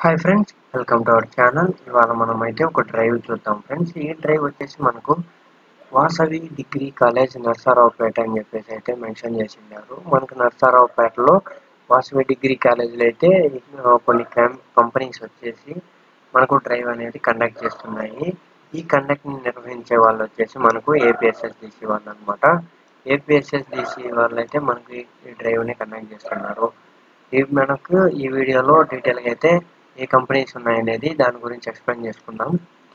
hi friends welcome to our channel ఇవాళ మనం అయితే ఒక డ్రైవ్ చూద్దాం ఫ్రెండ్స్ ఈ డ్రైవ్ వచ్చేసి మనకు వాసవి డిగ్రీ కాలేజ్ నర్సారావుపేట అని చెప్పేసి అయితే మెన్షన్ చేసిండారు మనకు నర్సారావుపేటలో వాసవి డిగ్రీ కాలేజీలో అయితే ఆ, కొన్ని కంపెనీస్ వచ్చేసి మనకు డ్రైవ్ అనేది కండక్ట్ చేస్తున్నాయి ఈ కండక్ట్ నిర్వహించే వాళ్ళు వచ్చేసి మనకు ఏపీఎస్ఎస్డిసి వాళ్ళు అనమాట ఏపీఎస్ఎస్డిసి వాళ్ళు అయితే మనకి ఈ డ్రైవ్ని కండక్ట్ చేస్తున్నారు ఈ మనకు ఈ వీడియోలో డీటెయిల్గా అయితే ఏ కంపెనీస్ ఉన్నాయనేది దాని గురించి ఎక్స్ప్లెయిన్ చేసుకుందాం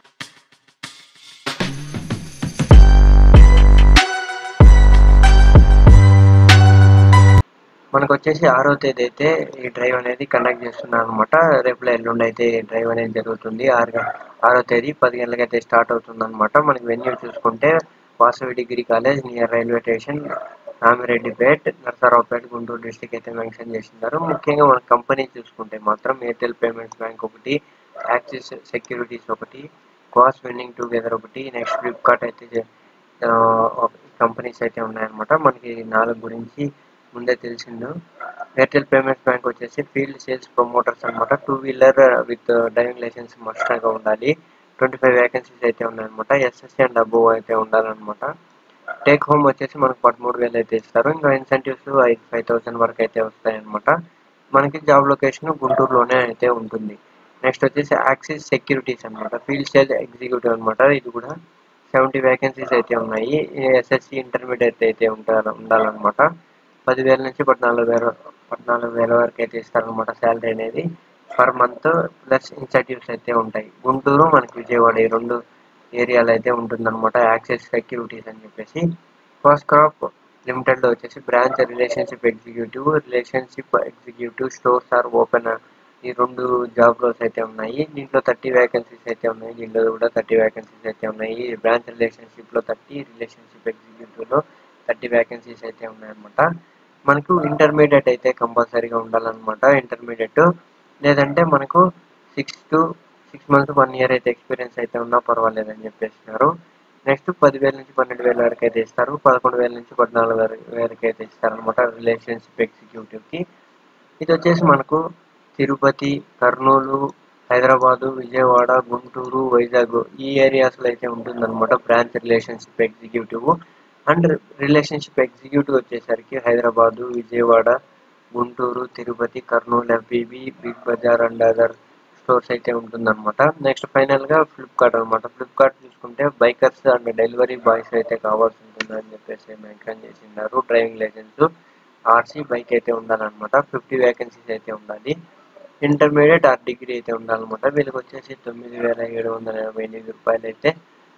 మనకు వచ్చేసి ఆరో తేదీ అయితే ఈ డ్రైవ్ అనేది కండక్ట్ చేస్తున్నారు అనమాట రేపు ఎల్లుండి అయితే ఈ డ్రైవ్ అనేది జరుగుతుంది ఆరు గం- ఆరో తేదీ పది గంటలకు అయితే స్టార్ట్ అవుతుంది అనమాట మనకి వెన్యూ చూసుకుంటే Vasavi degree college near railway station Ramireddypet Narasaraopet Guntur district అయితే మెన్షన్ చేసినారు ముఖ్యంగా మన కంపెనీ చూసుకుంటే మాత్రం ఎయిర్టెల్ పేమెంట్స్ బ్యాంక్ ఒకటి యాక్సిస్ సెక్యూరిటీస్ ఒకటి క్వాస్ విన్నింగ్ టుగెదర్ ఒకటి నెక్స్ట్ ఫ్లిప్కార్ట్ అయితే చే- ఆ, కంపెనీస్ అయితే ఉన్నాయన్నమాట మనకి ఈ నాలుగు గురించి ముందే తెలిసిండు ఎయిర్టెల్ పేమెంట్స్ బ్యాంక్ వచ్చేసి ఫీల్డ్ సేల్స్ ప్రమోటర్స్ అనమాట two wheeler with driving license మస్ట్గా ఉండాలి ట్వంటీ ఫైవ్ వేకెన్సీస్ అయితే ఉన్నాయన్నమాట ఎస్ఎస్సీ అండ్ అబోవ్ అయితే ఉండాలన్నమాట టేక్ హోమ్ వచ్చేసి మనకు పదమూడు వేలు అయితే ఇస్తారు ఇంకా ఇన్సెంటివ్స్ ఐదు ఫైవ్ థౌసండ్ వరకు అయితే వస్తాయన్నమాట మనకి జాబ్ లొకేషన్ గుంటూరులోనే అయితే ఉంటుంది నెక్స్ట్ వచ్చేసి యాక్సిస్ సెక్యూరిటీస్ అనమాట ఫీల్డ్ సేల్ ఎగ్జిక్యూటివ్ అనమాట ఇది కూడా సెవెంటీ వేకెన్సీస్ అయితే ఉన్నాయి ఎస్ఎస్సి ఇంటర్మీడియట్ అయితే ఉంటారు ఉండాలన్నమాట పదివేల నుంచి పద్నాలుగు వేల పద్నాలుగు వేల వరకు అయితే ఇస్తారనమాట శాలరీ అనేది పర్ మంత్ ప్లస్ ఇన్సెంటివ్స్ అయితే ఉంటాయి గుంటూరు మనకి విజయవాడ ఈ రెండు ఏరియాలో అయితే ఉంటుందన్నమాట యాక్సెస్ సెక్యూరిటీస్ అని చెప్పేసి ఫస్ట్ క్రాప్ లిమిటెడ్లో వచ్చేసి branch relationship executive relationship executive stores are open ఈ రెండు జాబ్ రోల్స్ అయితే ఉన్నాయి దీంట్లో థర్టీ వేకెన్సీస్ అయితే ఉన్నాయి దీంట్లో కూడా థర్టీ వేకెన్సీస్ అయితే ఉన్నాయి బ్రాంచ్ రిలేషన్షిప్లో థర్టీ రిలేషన్షిప్ ఎగ్జిక్యూటివ్లో థర్టీ వేకెన్సీస్ అయితే ఉన్నాయన్నమాట మనకు ఇంటర్మీడియట్ అయితే కంపల్సరీగా ఉండాలన్నమాట ఇంటర్మీడియట్ లేదంటే మనకు six to six months one year అయితే ఎక్స్పీరియన్స్ అయితే ఉన్నా పర్వాలేదు అని చెప్పేసినారు నెక్స్ట్ పదివేల నుంచి పన్నెండు వేల వరకు అయితే ఇస్తారు పదకొండు వేల నుంచి పద్నాలుగు వేల వరకు అయితే ఇస్తారు అనమాట రిలేషన్షిప్ ఎగ్జిక్యూటివ్కి ఇది వచ్చేసి మనకు తిరుపతి కర్నూలు హైదరాబాదు విజయవాడ గుంటూరు వైజాగ్ ఈ ఏరియాస్లో అయితే ఉంటుందన్నమాట branch relationship executive and relationship executive వచ్చేసరికి Hyderabad Vijayawada Guntur Tirupati Kurnool FBB big bazaar and other stores అయితే ఉంటుందన్నమాట నెక్స్ట్ ఫైనల్గా ఫ్లిప్కార్ట్ అనమాట ఫ్లిప్కార్ట్ చూసుకుంటే బైకర్స్ అండ్ డెలివరీ బాయ్స్ అయితే కావాల్సి ఉంటుంది అని చెప్పేసి మెన్షన్ చేసినారు డ్రైవింగ్ లైసెన్స్ ఆర్సీ బైక్ అయితే ఉండాలన్నమాట ఫిఫ్టీ వేకెన్సీస్ అయితే ఉండాలి ఇంటర్మీడియట్ ఆర్ డిగ్రీ అయితే ఉండాలన్నమాట వీళ్ళకి వచ్చేసి తొమ్మిది వేల ఏడు వందల ఎనభై ఎనిమిది రూపాయలు అయితే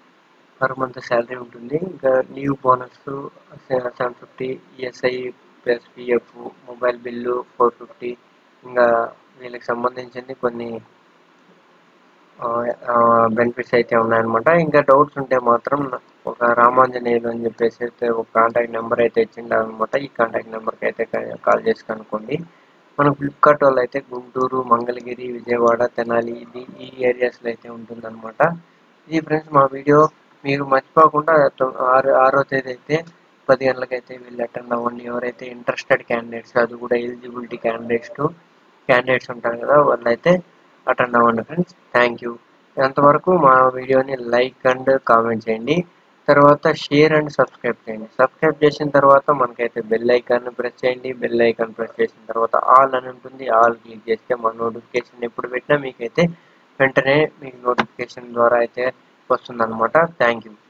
పర్ మంత్ శాలరీ ఉంటుంది ఇంకా leave bonus seven fifty ESI plus PF mobile bill four fifty ఇంకా వీళ్ళకి సంబంధించింది కొన్ని బెనిఫిట్స్ అయితే ఉన్నాయన్నమాట ఇంకా డౌట్స్ ఉంటే మాత్రం ఒక రామాంజనేయులు అని చెప్పేసి అయితే ఒక కాంటాక్ట్ నెంబర్ అయితే ఇచ్చిండారు అనమాట ఈ కాంటాక్ట్ నెంబర్కి అయితే కాల్ చేసి కనుక్కోండి మనం ఫ్లిప్కార్ట్ వాళ్ళు అయితే గుంటూరు మంగళగిరి విజయవాడ తెనాలి ఇది ఈ ఏరియాస్లో అయితే ఉంటుందన్నమాట ఇది ఫ్రెండ్స్ మా వీడియో మీరు మర్చిపోకుండా తొ- ఆరు ఆరో తేదీ అయితే పది గంటలకైతే వీళ్ళు అటెండ్ అవ్వండి ఎవరైతే ఇంట్రెస్టెడ్ క్యాండిడేట్స్ అది కూడా ఎలిజిబిలిటీ క్యాండిడేట్స్ టు క్యాండిడేట్స్ ఉంటారు కదా వాళ్ళైతే అటెండ్ అవ్వండి ఫ్రెండ్స్ థ్యాంక్ యూ అంతవరకు మా వీడియోని లైక్ అండ్ కామెంట్ చేయండి తర్వాత షేర్ అండ్ సబ్స్క్రైబ్ చేయండి సబ్స్క్రైబ్ చేసిన తర్వాత మనకైతే బెల్ ఐకాన్ ప్రెస్ చేయండి బెల్ ఐకాన్ ప్రెస్ చేసిన తర్వాత ఆల్ అని ఉంటుంది ఆల్ క్లిక్ చేస్తే మా నోటిఫికేషన్ ఎప్పుడు పెట్టినా మీకైతే వెంటనే మీకు నోటిఫికేషన్ ద్వారా అయితే వస్తుంది అనమాట థ్యాంక్ యూ